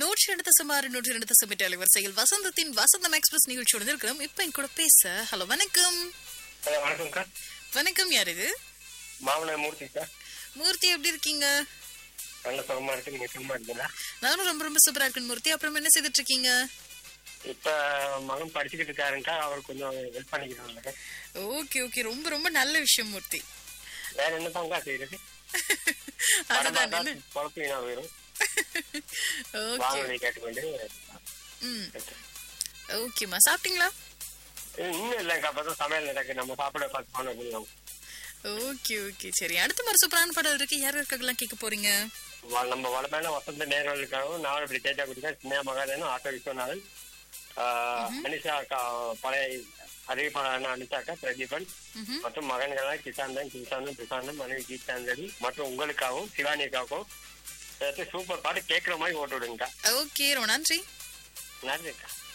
நூற்றி எடுத்த சுமார் நூற்றி எடுத்த சுமிட் அலைவரிசையில் வசந்தத்தின் வசந்தம் எக்ஸ்பிரஸ் நிகழ்ச்சியோடு இருக்கிறோம் இப்ப என் கூட பேச ஹலோ வணக்கம் ஹலோ வணக்கம்க்கா வணக்கம் யார் இது மாமனார் மூர்த்திக்கா மூர்த்தி எப்படி இருக்கீங்க நல்ல சுகமா இருக்கு நீங்க சும்மா இருக்கீங்களா நானும் ரொம்ப ரொம்ப சூப்பரா இருக்கேன் மூர்த்தி அப்புறம் என்ன செய்துட்டு இருக்கீங்க இப்ப மகன் படிச்சுக்கிட்டு இருக்காருங்கக்கா அவர் கொஞ்சம் ஹெல்ப் பண்ணிக்கிறாங்க ஓகே ஓகே ரொம்ப ரொம்ப நல்ல விஷயம் மூர்த்தி வேற என்னதாங்கக்கா செய்யறது அதுதான் என்ன குழப்பம் வீணா போயிடும் ஓகே வாங்கலை கேட்டுக்கொண்டு ம் ஓகேம்மா சாப்பிட்டீங்களா இன்னும் இல்லைங்கக்கா அப்பதான் சமையல் நடக்கு நம்ம சாப்பிட பார்த்து போன முடியும் ஓகே ஓகே சரி அடுத்த மாதிரி சூப்பரான பாடல் இருக்கு யார் யாருக்கெல்லாம் கேட்க போறீங்க வ- நம்ம வளமையான வசந்த நேர்களுக்காகவும் நான் இப்படி தேஜா குடிக்கா சின்ன மகாதேனும் ஆட்டோ விஸ்வநாதன் ஆஹ், அனிஷா அக்கா பழைய அறிவிப்பாளரான அனிஷா அக்கா பிரதீபன் ம்ஹும். மற்றும் மகன்களான கிசாந்தன் கிசாந்தன் பிரசாந்தன் மனைவி கீதாஞ்சலி மற்றும் உங்களுக்காகவும் சிவானிக்காகவும் சேர்த்து சூப்பர் பாட்டு கேட்குற மாதிரி ஓட்டு விடுங்கக்கா ஓகே ரொம்ப நன்றி நன்றிக்கா